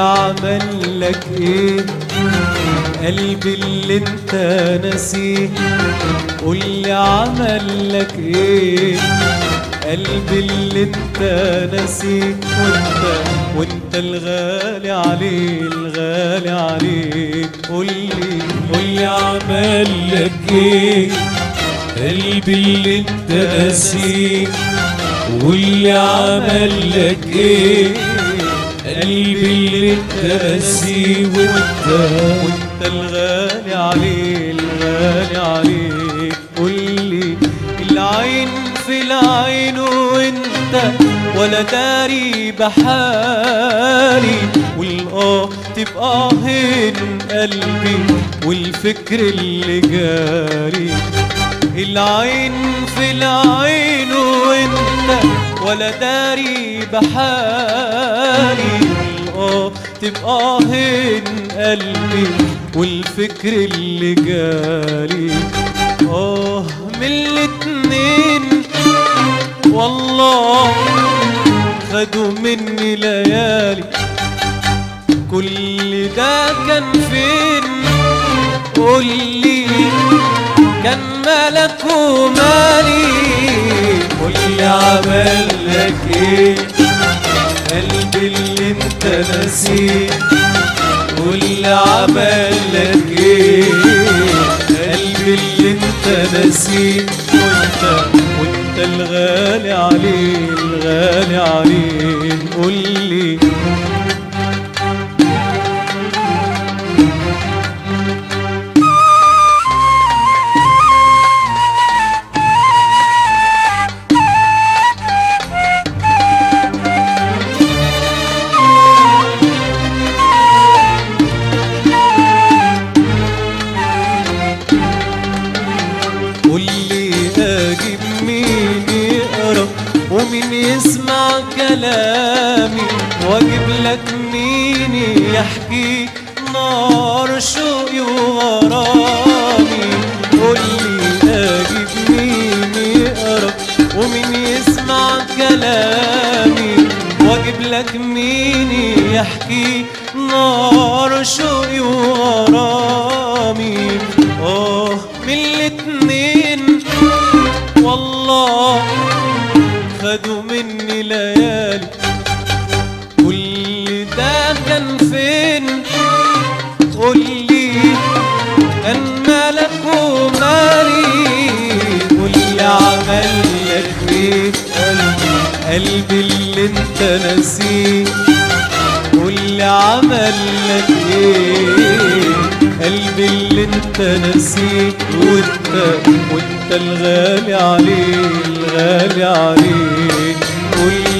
عمل لك ايه قلبي اللي انت ناسيه قول لي عمل لك ايه قلبي اللي انت ناسيه وانت وانت الغالي عليه الغالي عليه قول لي قول لي عمل لك ايه قلبي اللي انت ناسيه واللي عمل لك ايه قلبي اللي انت ناسيه وانت وانت الغالي عليه الغالي عليه قول لي العين في العين وانت ولا داري بحالي والاه تبقى هين قلبي والفكر اللي جاري العين في العين وانت ولا داري بحالي اه تبقى هين قلبي والفكر اللي جالي اه من الاتنين والله خدوا مني ليالي كل ده كان فين قولي كان مالك ومالي قولي عمل لك ايه قلبي اللي انت ناسيه قولي عمل لك ايه قلبي اللي انت ناسيه وانت وانت الغالي عليه الغالي عليه قولي قولي اجيب مين يقرا ومين يسمع كلامي واجيب لك مين يحكي نار شوقي وغرامي قولي اجيب مين يقرا ومين يسمع كلامي واجيب لك مين يحكي نار شوقي وغرامي اه من الاتنين والله خدوا مني ليالي كل ده كان فين قولي كان مالك ومالي واللي عمل لك ايه قلبي قلبي اللي انت ناسيه واللي عمل لك ايه قلبي اللي انت ناسيه وانت وانت الغالي عليه الغالي عليه قول